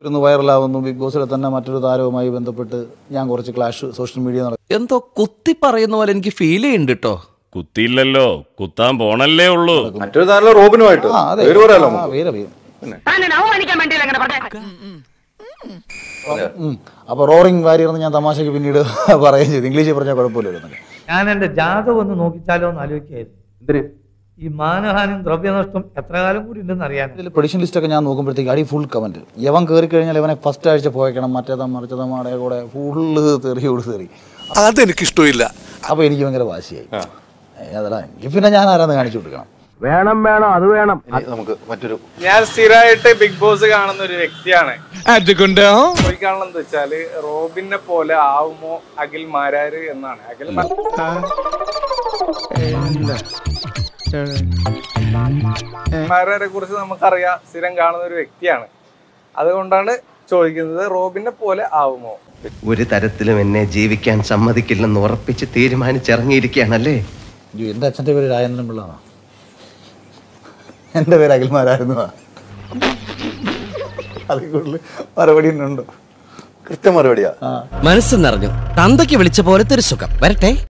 ഇരുന്ന് വൈറലാവുന്നു ബിഗ് ബോസിലെ തന്നെ മറ്റൊരു താരവുമായി ബന്ധപ്പെട്ട് ഞാൻ കുറച്ച് ക്ലാഷ് സോഷ്യൽ മീഡിയ നടക്കും എന്തോ കുത്തി പറയുന്ന പോലെ എനിക്ക് ഫീൽ ചെയ്യുന്നുണ്ട് കേട്ടോ കുത്തിയില്ലല്ലോ കുത്താൻ പോണല്ലേ ഉള്ളൂ മറ്റൊരു താരം റോബിനുമായിട്ട് ആ അതെ പേര് പറയാലോ ആ, പേര് അറിയാം ഉം. അപ്പൊ റോറിംഗ് വാരിയർ എന്ന് ഞാൻ തമാശക്ക് പിന്നീട് പറയുകയും ചെയ്തു ഇംഗ്ലീഷിൽ പറഞ്ഞാൽ കുഴപ്പമില്ലായിരുന്നു ഞാൻ എന്റെ ജാതകം ഒന്ന് നോക്കിച്ചാലോ എന്ന് ആലോചിക്കായിരുന്നു ഈ മാനഹാനും ദ്രവ്യനഷ്ടം എത്ര കാലം കൂടി ഉണ്ടെന്ന് അറിയാൻ ഇതിൽ പ്രൊഡിഷൻ ലിസ്റ്റ് ഒക്കെ ഞാൻ നോക്കുമ്പോഴത്തേക്ക് അടി ഫുൾ കമന്റ് യവൻ കയറി കഴിഞ്ഞാൽ ഇവനെ ഫസ്റ്റ് ആഴ്ച പോയക്കണം മറ്റേതാ മറിച്ചതാ മാടേ കൂടെ ഫുള്ള് തെറിയോട് തെറി അതെനിക്കിഷ്ടമില്ല അപ്പൊ എനിക്ക് ഭയങ്കര വാശിയായി അതടാ എങ്കിൽ പിന്നെ ഞാൻ ആരാന്ന് കാണിച്ചു കൊടുക്കണം ഇനി നമുക്ക് മറ്റൊരു ഞാൻ സ്ഥിരമായിട്ട് ബിഗ് ബോസ് കാണുന്ന ഒരു വ്യക്തിയാണ് അതുകൊണ്ടോ ചോദിക്കാനുള്ളത് വെച്ചാല് റോബിനെ പോലെ ആവുമോ അഖിൽ മാരാര് എന്നാണ് അഖിൽ മാരാരെ കുറിച്ച് നമുക്കറിയാം സ്ഥിരം കാണുന്ന ഒരു വ്യക്തിയാണ് അതുകൊണ്ടാണ് ചോദിക്കുന്നത് റോബിനെ പോലെ ആവുമോ ഒരു തരത്തിലും എന്നെ ജീവിക്കാൻ സമ്മതിക്കില്ലെന്ന് ഉറപ്പിച്ച് തീരുമാനിച്ചിറങ്ങിയിരിക്കുകയാണല്ലേ അയ്യോ എൻ്റെ അച്ഛൻ്റെ പേര് രാജേന്ദ്രൻ പിള്ളാണ് എൻ്റെ പേര് അഖിൽമാരായിരുന്നു അതിൽ കൂടുതൽ മറുപടി ഉണ്ടോ കൃത്യം മറുപടിയാ മനസ്സ് നിറഞ്ഞു തന്തയ്ക്ക് വിളിച്ച പോലത്തെ ഒരു സുഖം വരട്ടെ